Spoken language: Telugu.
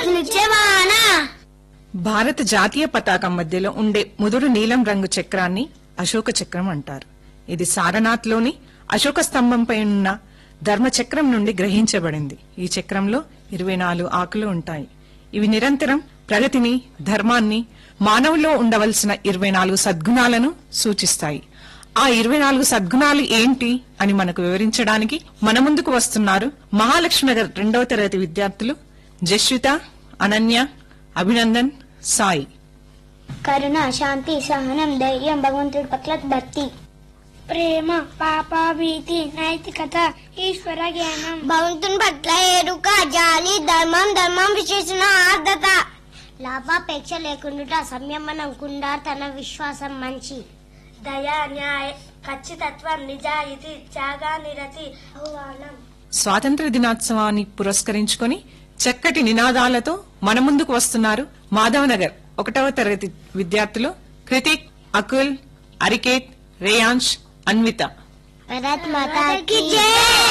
నిత్యమాన భారత జాతీయ పతాకం మధ్యలో ఉండే ముదురు నీలం రంగు చక్రాన్ని అశోక చక్రం అంటారు ఇది సారనాథ్లోని అశోక స్తంభంపై ఉన్న ధర్మచక్రం నుండి గ్రహించబడింది ఈ చక్రంలో ఇరవై నాలుగు ఆకులు ఉంటాయి ఇవి నిరంతరం ప్రగతిని ధర్మాన్ని మానవులో ఉండవలసిన ఇరవై నాలుగు సద్గుణాలను సూచిస్తాయి ఆ ఇరవై నాలుగు సద్గుణాలు ఏంటి అని మనకు వివరించడానికి మన ముందుకు వస్తున్నారు మహాలక్ష్మి నగర్ రెండవ తరగతి విద్యార్థులు జస్విత అనన్య అభినందన్ సాయి కరుణ శాంతి సహనం ధైర్యం భగవంతుడి పట్ల భక్తి ప్రేమ పాప భీతి నైతికత ఈశ్వర జ్ఞానం భగవంతుని పట్ల ఎరుక జాలి ధర్మం ధర్మం విశేషణ ఆర్ధత లాభాపేక్ష లేకుండా సంయమనం కుండార్తన విశ్వాసం మంచి దయ న్యాయ ఖచ్చితత్వం నిజాయితీ త్యాగా నిరతి ఆహ్వానం స్వాతంత్ర దినోత్సవాన్ని పురస్కరించుకొని చక్కటి నినాదాలతో మన ముందుకు వస్తున్నారు మాధవనగర్ ఒకటవ తరగతి విద్యార్థులు కృతిక్ అకుల్ అరికేత్ రేయాంష్ అన్విత భరత్ మాతా కి జై